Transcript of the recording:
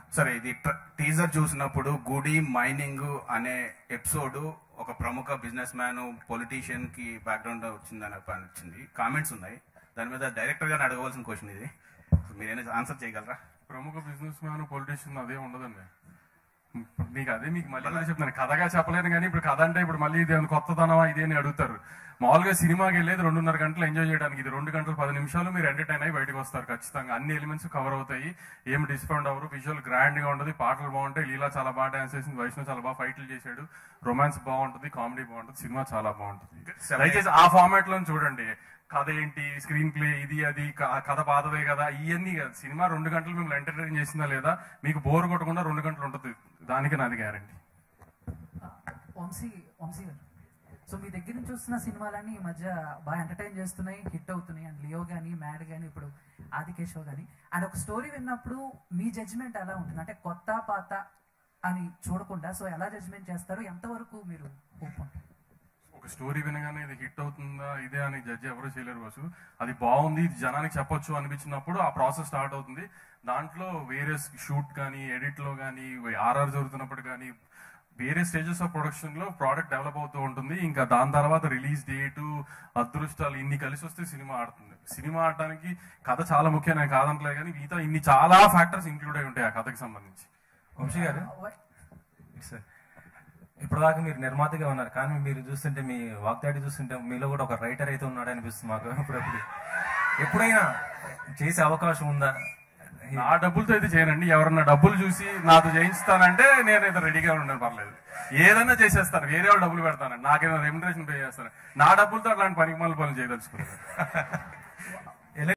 సరే ఇది టీజర్ చూసినప్పుడు గుడి మైనింగ్ అనే ఎపిసోడ్ ఒక ప్రముఖ బిజినెస్ మ్యాన్ పొలిటీషియన్ కి బ్యాక్గ్రౌండ్ వచ్చిందని అనిపించింది కామెంట్స్ ఉన్నాయి దాని మీద డైరెక్టర్ గారిని అడగవలసిన క్వశ్చన్ ఇది మీరైనా ఆన్సర్ చేయగలరా ప్రముఖ బిజినెస్ మ్యాన్ పొలిటీషియన్ అదే ఉండదండి ఇప్పుడు మీకు అదే మీకు మళ్ళీ మళ్ళీ చెప్తాను కథగా చెప్పలేను కానీ ఇప్పుడు కథ అంటే ఇప్పుడు మళ్ళీ ఇది ఏమైనా కొత్తదనమా ఇదే అని అడుగుతారు మామూలుగా సినిమాకి వెళ్ళేది రెండున్నర గంటలు ఎంజాయ్ చేయడానికి ఇది రెండు గంటలు పది నిమిషాలు మీరు ఎంటర్టైన్ అయ్యి బయటకు వస్తారు ఖచ్చితంగా అన్ని ఎలిమెంట్స్ కవర్ అవుతాయి ఏం డిస్కౌంట్ అవ్వరు విజువల్ గ్రాండ్ గా ఉంటుంది పాటలు బాగుంటాయి లీలా చాలా బాగా డాన్స్ చేసింది వైష్ణవ్ చాలా బాగా ఫైట్లు చేశాడు రొమాన్స్ బాగుంటుంది కామెడీ బాగుంటుంది సినిమా చాలా బాగుంటుంది దయచేసి ఆ ఫార్మాట్ లో చూడండి కథ ఏంటి స్క్రీన్ ప్లే ఇది అది క- కథ పాతదే కదా ఇవన్నీ కాదు సినిమా రెండు గంటలు మిమ్మల్ని ఎంటర్టైన్ చేసిందా లేదా మీకు బోర్ కొట్టకుండా రెండు గంటలు ఉంటుంది దానికి నాది గ్యారంటీ వంశీ వంశీ గారు సో మీ దగ్గర నుంచి వస్తున్న సినిమాలన్నీ ఈ మధ్య బాగా ఎంటర్టైన్ చేస్తున్నాయి హిట్ అవుతున్నాయి అండ్ లియో కానీ మ్యాడ్ కానీ ఇప్పుడు ఆదికేశవ్ కానీ అండ్ ఒక స్టోరీ విన్నప్పుడు మీ జడ్జ్మెంట్ ఎలా ఉంటుంది అంటే కొత్త పాత అని చూడకుండా సో ఎలా జడ్జ్మెంట్ చేస్తారు ఎంతవరకు మీరు ఒప్పుకుంటారు ఒక స్టోరీ వినగానే ఇది హిట్ అవుతుందా ఇదే అని జడ్జి ఎవరు చేయలేరు బస్సు అది బాగుంది ఇది జనానికి చెప్పొచ్చు అనిపించినప్పుడు ఆ ప్రాసెస్ స్టార్ట్ అవుతుంది దాంట్లో వేరే షూట్ కానీ ఎడిట్ లో కానీ ఆర్ఆర్ జరుగుతున్నప్పుడు కానీ వేరే స్టేజెస్ ఆఫ్ ప్రొడక్షన్ లో ప్రోడక్ట్ డెవలప్ అవుతూ ఉంటుంది ఇంకా దాని తర్వాత రిలీజ్ డేటు అదృష్టాలు ఇన్ని కలిసి వస్తే సినిమా ఆడుతుంది సినిమా ఆడటానికి కథ చాలా ముఖ్యం నేను కాదంటలే కానీ మిగతా ఇన్ని చాలా ఫ్యాక్టర్స్ ఇంక్లూడ్ అయి ఉంటాయి ఆ కథకి సంబంధించి వంశీ గారు సార్ ఇప్పటిదాకా మీరు నిర్మాతగా ఉన్నారు కానీ మీరు చూస్తుంటే మీ వాగ్దాడి చూస్తుంటే మీలో కూడా ఒక రైటర్ అయితే ఉన్నాడు అనిపిస్తుంది మాకు అప్పుడప్పుడు ఎప్పుడైనా చేసే అవకాశం ఉందా నా డబ్బులతో అయితే చేయనండి ఎవరన్నా డబ్బులు చూసి నాతో చేయిస్తానంటే నేనైతే రెడీగా ఉండను పర్లేదు ఏదైనా చేసేస్తాను వేరే వాళ్ళు డబ్బులు పెడతాను నాకేమైనా రెమ్యునరేషన్ పే చేస్తాను నా డబ్బులతో అట్లాంటి పనికి పనులు చేయదలుచుకున్నాను